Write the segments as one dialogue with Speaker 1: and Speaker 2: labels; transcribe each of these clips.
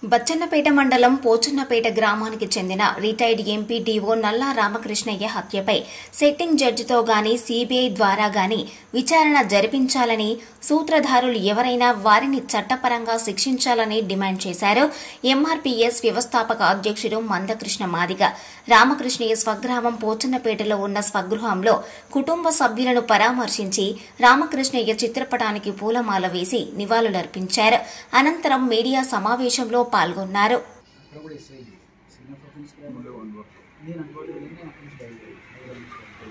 Speaker 1: బచ్చన్నపేట మండలం పోచన్నపేట గ్రామానికి చెందిన రిటైర్డ్ ఎంపీ డీఓ నల్లా రామకృష్ణయ్య హత్యపై సెట్టింగ్ జడ్జితో గాని సీబీఐ ద్వారా గాని విచారణ జరిపించాలని సూత్రధారులు ఎవరైనా వారిని చట్టపరంగా శిక్షించాలని డిమాండ్ చేశారు ఎంఆర్పీఎస్ వ్యవస్థాపక అధ్యక్షుడు మందకృష్ణ మాదిగ రామకృష్ణయ్య స్వగ్రామం పోచన్నపేటలో ఉన్న స్వగృహంలో కుటుంబ సభ్యులను పరామర్శించి రామకృష్ణయ్య చిత్రపటానికి పూలమాల వేసి నివాళులర్పించారు అనంతరం మీడియా సమావేశంలో పాల్గొన్నారు
Speaker 2: అక్కడ కూడా ఎస్ఐ సినిమా పర్ఫార్మెన్స్ కూడా నేను అనుకోవడం వెళ్ళి అక్కడి నుంచి బయలుదేరి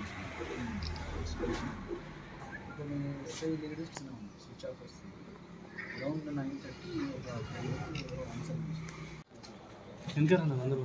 Speaker 2: ఇక్కడ నేను ఎస్ఐ లేడు స్విచ్ ఆఫ్ వస్తుంది అరౌండ్ నైన్ థర్టీ ఒక ఆన్సర్
Speaker 3: వెనకారండి అందరూ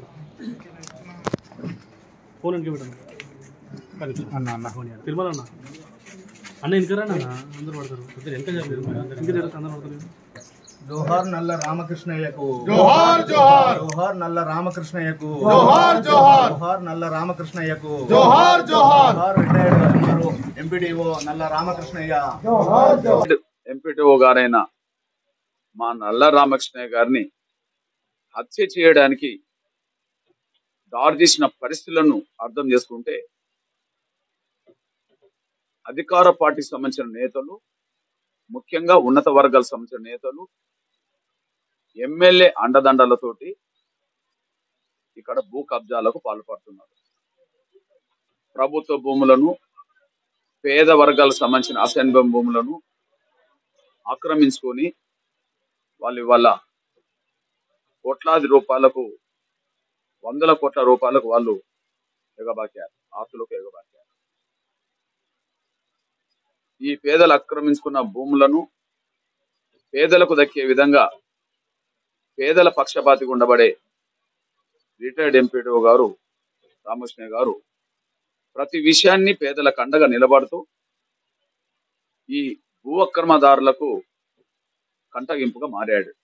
Speaker 3: ఫోన్ వెనక పెట్టండి అన్న అన్న ఫోన్ తిరుమల అన్న అన్న వెనకరాండి అన్న అందరూ పడతారు కొద్దిగా వెనక చెప్పలేదు వెనక జరుగుతుంది అందరూ పడతారు
Speaker 4: జోహార్ నల్ల రామకృష్ణయ్యకు
Speaker 5: జోహార్ జోహార్
Speaker 4: జోహార్ నల్ల రామకృష్ణయ్యకు
Speaker 5: జోహార్ జోహార్
Speaker 4: జోహార్ నల్ల రామకృష్ణయ్యకు
Speaker 5: జోహార్ జోహార్
Speaker 4: జోహార్ retired MRO MPDO Nalla Ramakrishnaiah
Speaker 6: MPTO గారైన మా నల్ల రామకృష్ణయ్య గారిని హత్య చేయడానికి దారి తీసిన పరిస్థితులను అర్థం చేసుకుంటే అధికార పార్టీకి సంబంధించిన నేతలు ముఖ్యంగా ఉన్నత వర్గాలకు సంబంధించిన నేతలు ఎమ్మెల్యే అండదండలతోటి ఇక్కడ భూ కబ్జాలకు పాల్పడుతున్నారు ప్రభుత్వ భూములను పేద వర్గాలకు సంబంధించిన అసెంబ్లీ భూములను ఆక్రమించుకొని వాళ్ళు ఇవాళ కోట్లాది రూపాయలకు వందల కోట్ల రూపాయలకు వాళ్ళు ఎగబాకారు ఆస్తులకు ఎగబాకారు ఈ పేదలు ఆక్రమించుకున్న భూములను పేదలకు దక్కే విధంగా పేదల పక్షపాతిగా ఉండబడే రిటైర్డ్ ఎంపీడీఓ గారు రామకృష్ణ గారు ప్రతి విషయాన్ని పేదలకు అండగా నిలబడుతూ ఈ భూ అక్రమదారులకు కంటగింపుగా మారాడు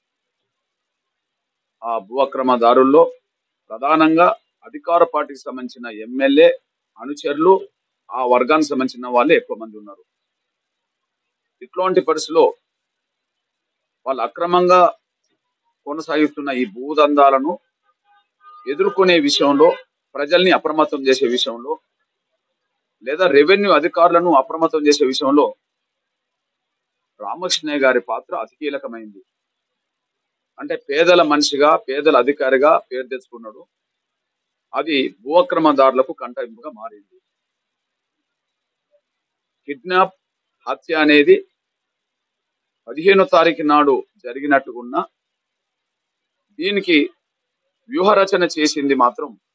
Speaker 6: ఆ భూ అక్రమదారుల్లో ప్రధానంగా అధికార పార్టీకి సంబంధించిన ఎమ్మెల్యే అనుచరులు ఆ వర్గానికి సంబంధించిన వాళ్ళే ఎక్కువ మంది ఉన్నారు ఇట్లాంటి పరిస్థితిలో వాళ్ళు అక్రమంగా కొనసాగిస్తున్న ఈ భూదందాలను ఎదుర్కొనే విషయంలో ప్రజల్ని అప్రమత్తం చేసే విషయంలో లేదా రెవెన్యూ అధికారులను అప్రమత్తం చేసే విషయంలో రామకృష్ణయ్య గారి పాత్ర అతి కీలకమైంది అంటే పేదల మనిషిగా పేదల అధికారిగా పేరు తెచ్చుకున్నాడు అది భూ అక్రమదారులకు కంటగింపుగా మారింది కిడ్నాప్ హత్య అనేది పదిహేనో తారీఖు నాడు జరిగినట్టుకున్న దీనికి వ్యూహరచన చేసింది మాత్రం